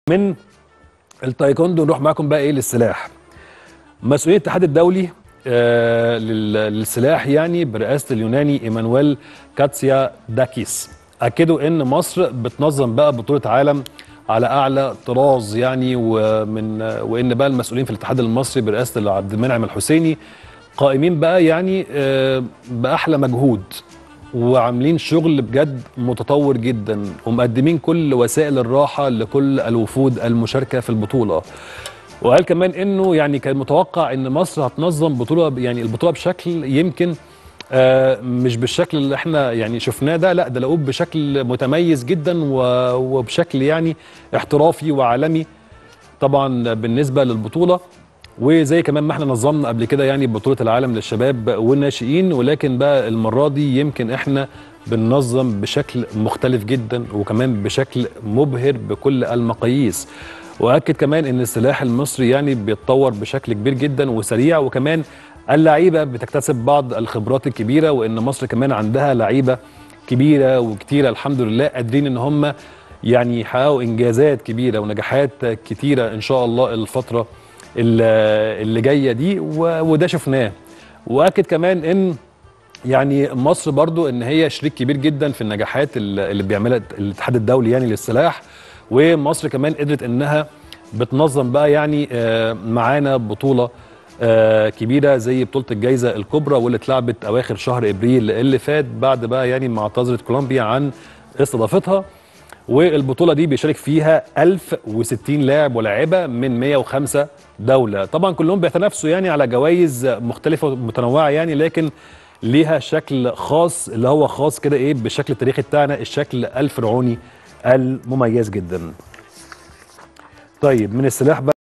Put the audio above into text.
من التايكوندو نروح معاكم بقى ايه للسلاح مسؤولين الاتحاد الدولي آه لل- للسلاح يعني برئاسه اليوناني ايمانويل كاتسيا داكيس اكدوا ان مصر بتنظم بقى بطوله عالم على اعلى طراز يعني ومن وان بقى المسؤولين في الاتحاد المصري برئاسه عبد المنعم الحسيني قائمين بقى يعني آه باحلى مجهود وعاملين شغل بجد متطور جدا ومقدمين كل وسائل الراحه لكل الوفود المشاركه في البطوله وقال كمان انه يعني كان متوقع ان مصر هتنظم بطوله يعني البطوله بشكل يمكن آه مش بالشكل اللي احنا يعني شفناه ده لا ده لقوه بشكل متميز جدا و- وبشكل يعني احترافي وعالمي طبعا بالنسبه للبطوله وزي كمان ما احنا نظمنا قبل كده يعني بطوله العالم للشباب والناشئين ولكن بقى المره دي يمكن احنا بننظم بشكل مختلف جدا وكمان بشكل مبهر بكل المقاييس واكد كمان ان السلاح المصري يعني بيتطور بشكل كبير جدا وسريع وكمان اللعيبه بتكتسب بعض الخبرات الكبيره وان مصر كمان عندها لعيبه كبيره وكتيره الحمد لله قادرين ان هم يعني يحققوا انجازات كبيره ونجاحات كتيره ان شاء الله الفتره اللي اللي جايه دي و- وده شفناه واكد كمان ان يعني مصر برضو ان هي شريك كبير جدا في النجاحات اللي اللي بيعملها الاتحاد الدولي يعني للسلاح ومصر كمان قدرت انها بتنظم بقى يعني آه، معانا بطوله آه، كبيره زي بطوله الجائزه الكبرى واللي اتلعبت اواخر شهر ابريل اللي فات بعد بقى يعني ما اعتذرت كولومبيا عن استضافتها والبطوله دي بيشارك فيها 1060 لاعب ولاعبه من 105 دوله طبعا كلهم بيتنافسوا يعني على جوائز مختلفه ومتنوعه يعني لكن ليها شكل خاص اللي هو خاص كده ايه بالشكل التاريخي بتاعنا الشكل الفرعوني المميز جدا طيب من السلاح بقى